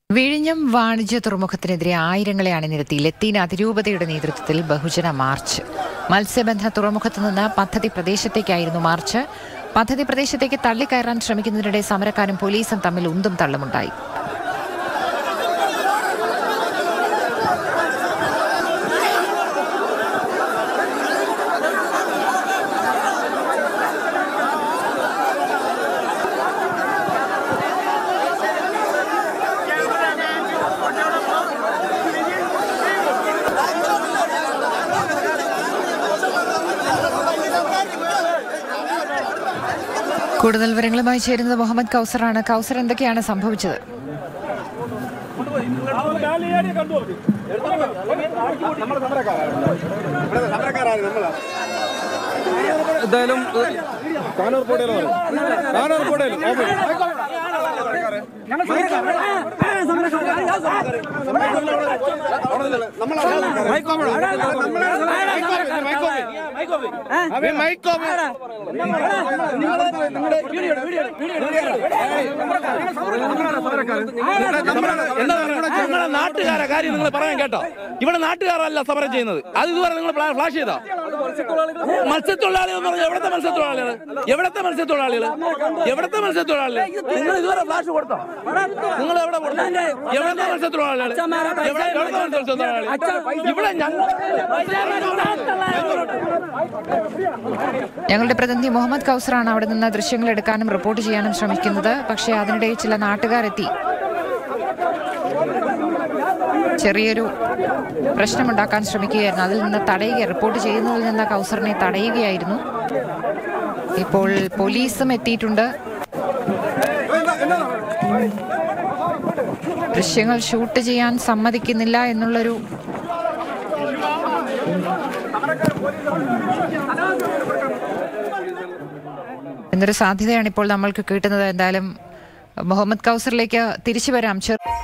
വിഴിഞ്ഞം വാണിജ്യ തുറമുഖത്തിനെതിരെ ആയിരങ്ങളെ അണിനിരത്തി ലത്തീൻ അതിരൂപതയുടെ നേതൃത്വത്തിൽ ബഹുജന മാർച്ച് മത്സ്യബന്ധന തുറമുഖത്ത് നിന്ന് പദ്ധതി പ്രദേശത്തേക്കായിരുന്നു മാർച്ച് പദ്ധതി പ്രദേശത്തേക്ക് തള്ളിക്കയറാൻ ശ്രമിക്കുന്നതിനിടെ സമരക്കാരും പോലീസും തമ്മിൽ ഉന്തും തള്ളുമുണ്ടായി കൂടുതൽ വിവരങ്ങളുമായി ചേരുന്നത് മുഹമ്മദ് കൗസറാണ് കൗസർ എന്തൊക്കെയാണ് സംഭവിച്ചത് എന്തായാലും താനൂർ പോടേലോ താനൂർ പോടേലോ നിങ്ങളെ നാട്ടുകാരെ കാര്യം നിങ്ങൾ പറയാൻ കേട്ടോ ഇവിടെ നാട്ടുകാരല്ല സമരം ചെയ്യുന്നത് അത് ഇതുവരെ നിങ്ങൾ ഫ്ലാഷ് ചെയ്തോ മത്സ്യത്തൊഴിലാളികൾ എന്ന് പറഞ്ഞാൽ എവിടത്തെ മത്സ്യത്തൊഴിലാളികൾ എവിടത്തെ മത്സ്യത്തൊഴിലാളികൾ എവിടത്തെ മത്സ്യത്തൊഴിലാളികൾ നിങ്ങൾ ഇതുവരെ ഫ്ലാഷ് കൊടുത്തോ നിങ്ങൾ എവിടെ കൊടുത്തു എവിടത്തെ മത്സ്യത്തൊഴിലാളികൾ എവിടെ എവിടത്തെ മത്സ്യത്തൊഴിലാളികൾ ഇവിടെ ഞങ്ങൾ ഞങ്ങളുടെ പ്രതിനിധി മുഹമ്മദ് കൗസറാണ് അവിടെ നിന്ന് ദൃശ്യങ്ങൾ എടുക്കാനും റിപ്പോർട്ട് ചെയ്യാനും ശ്രമിക്കുന്നത് പക്ഷേ അതിനിടെ ചില നാട്ടുകാരെത്തി ചെറിയൊരു പ്രശ്നമുണ്ടാക്കാൻ ശ്രമിക്കുകയായിരുന്നു അതിൽ നിന്ന് തടയുക റിപ്പോർട്ട് ചെയ്യുന്നതിൽ നിന്ന് കൗസറിനെ തടയുകയായിരുന്നു ഇപ്പോൾ പോലീസും എത്തിയിട്ടുണ്ട് ദൃശ്യങ്ങൾ ഷൂട്ട് ചെയ്യാൻ സമ്മതിക്കുന്നില്ല എന്നുള്ളൊരു എന്നൊരു സാധ്യതയാണ് ഇപ്പോൾ നമ്മൾക്ക് കിട്ടുന്നത് എന്തായാലും മുഹമ്മദ് കൗസറിലേക്ക് തിരിച്ചു വരാം ചെറു